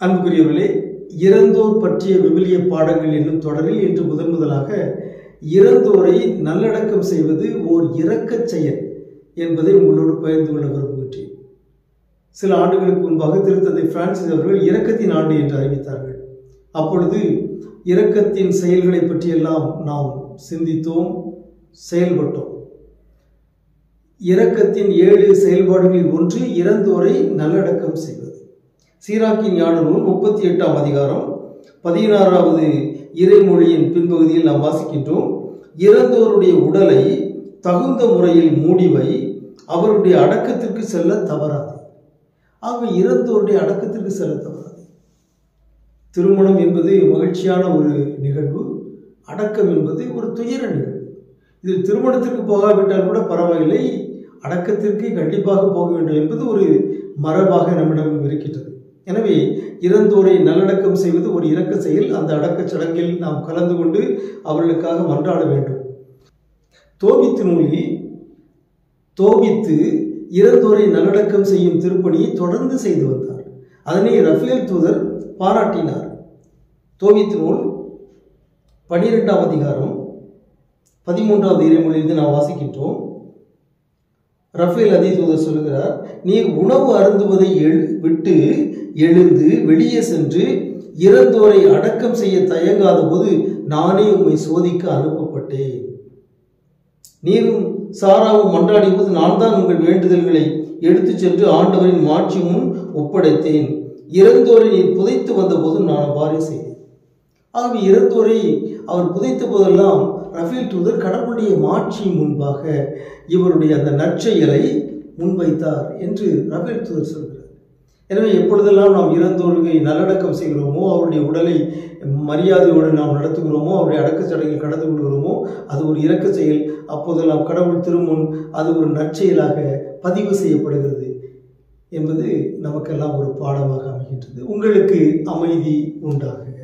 அன்புக்குரியவர்களே இறந்தோர் பற்றிய விவிலிய பாடங்கள் என்னும் தொடரில் இன்று முதன் முதலாக இறந்தோரை நல்லடக்கம் செய்வது ஓர் இரக்கச் செயல் என்பதை உங்களோடு பகிர்ந்து கொள்ள விரும்புகின்றேன் சில ஆண்டுகளுக்கு முன்பாக திருத்தந்தை பிரான்சிஸ் அவர்கள் இரக்கத்தின் ஆண்டு என்று அறிவித்தார்கள் அப்பொழுது இரக்கத்தின் செயல்களை பற்றியெல்லாம் நாம் சிந்தித்தோம் செயல்பட்டோம் இரக்கத்தின் ஏழு செயல்பாடுகளில் ஒன்று இறந்தோரை நல்லடக்கம் செய்வது சீராக்கின் ஞான நூல் முப்பத்தி எட்டாம் அதிகாரம் பதினாறாவது இறைமொழியின் பின்பகுதியில் நாம் வாசிக்கின்றோம் இறந்தோருடைய உடலை தகுந்த முறையில் மூடிவை அவருடைய அடக்கத்திற்கு செல்ல தவறாது ஆகவே இறந்தோருடைய அடக்கத்திற்கு செல்ல தவறாது திருமணம் என்பது மகிழ்ச்சியான ஒரு நிகழ்வு அடக்கம் என்பது ஒரு துயர நிகழ்வு இதில் திருமணத்திற்கு போகாவிட்டால் கூட பரவாயில்லை அடக்கத்திற்கு கண்டிப்பாக போக வேண்டும் என்பது ஒரு மரபாக நம்மிடம் இருக்கின்றது எனவே இறந்தோரை நல்லடக்கம் செய்வது ஒரு இறக்க செயல் அந்த அடக்கச் சடங்கில் நாம் கலந்து கொண்டு அவர்களுக்காக மன்றாட வேண்டும் தோபித்து நூலில் தோபித்து இறந்தோரை நல்லடக்கம் செய்யும் திருப்பணியை தொடர்ந்து செய்து வந்தார் அதனை ரஃபேல் தூதர் பாராட்டினார் தோபித்து நூல் பனிரெண்டாம் அதிகாரம் பதிமூன்றாவது இறைமொழியிலிருந்து நாம் வாசிக்கின்றோம் ரஃபேல் அதிதூதர் சொல்கிறார் நீர் உணவு அருந்துவதை எழு விட்டு எழுந்து வெளியே சென்று இறந்தோரை அடக்கம் செய்ய தயங்காத போது நானே உம்மை சோதிக்க அனுப்பப்பட்டேன் நீரும் சாராவும் மன்றாடிய போது நான் தான் உங்கள் வேண்டுதல்களை எடுத்துச் சென்று ஆண்டவரின் மாட்சி முன் ஒப்படைத்தேன் இறந்தோரை நீர் புதைத்து வந்தபோது நான் அவ்வாறே செய்தேன் ஆகவே இறந்தோரை அவர் புதைத்த போதெல்லாம் ரஃபேல் தூதர் கடவுளுடைய மாட்சி முன்பாக இவருடைய அந்த நற்செயலை முன்வைத்தார் என்று ரஃபேல் தூதர் சொல்கிறார் எனவே எப்பொழுதெல்லாம் நாம் இறந்தோர்களை நல்லடக்கம் செய்கிறோமோ அவருடைய உடலை மரியாதையோடு நாம் நடத்துகிறோமோ அவருடைய அடக்கச் சடங்கில் கடந்து கொள்கிறோமோ அது ஒரு இறக்க செயல் அப்போதெல்லாம் கடவுள் திருமுன் அது ஒரு நற்செயலாக பதிவு செய்யப்படுகிறது என்பது நமக்கெல்லாம் ஒரு பாடமாக அமைகின்றது உங்களுக்கு அமைதி உண்டாக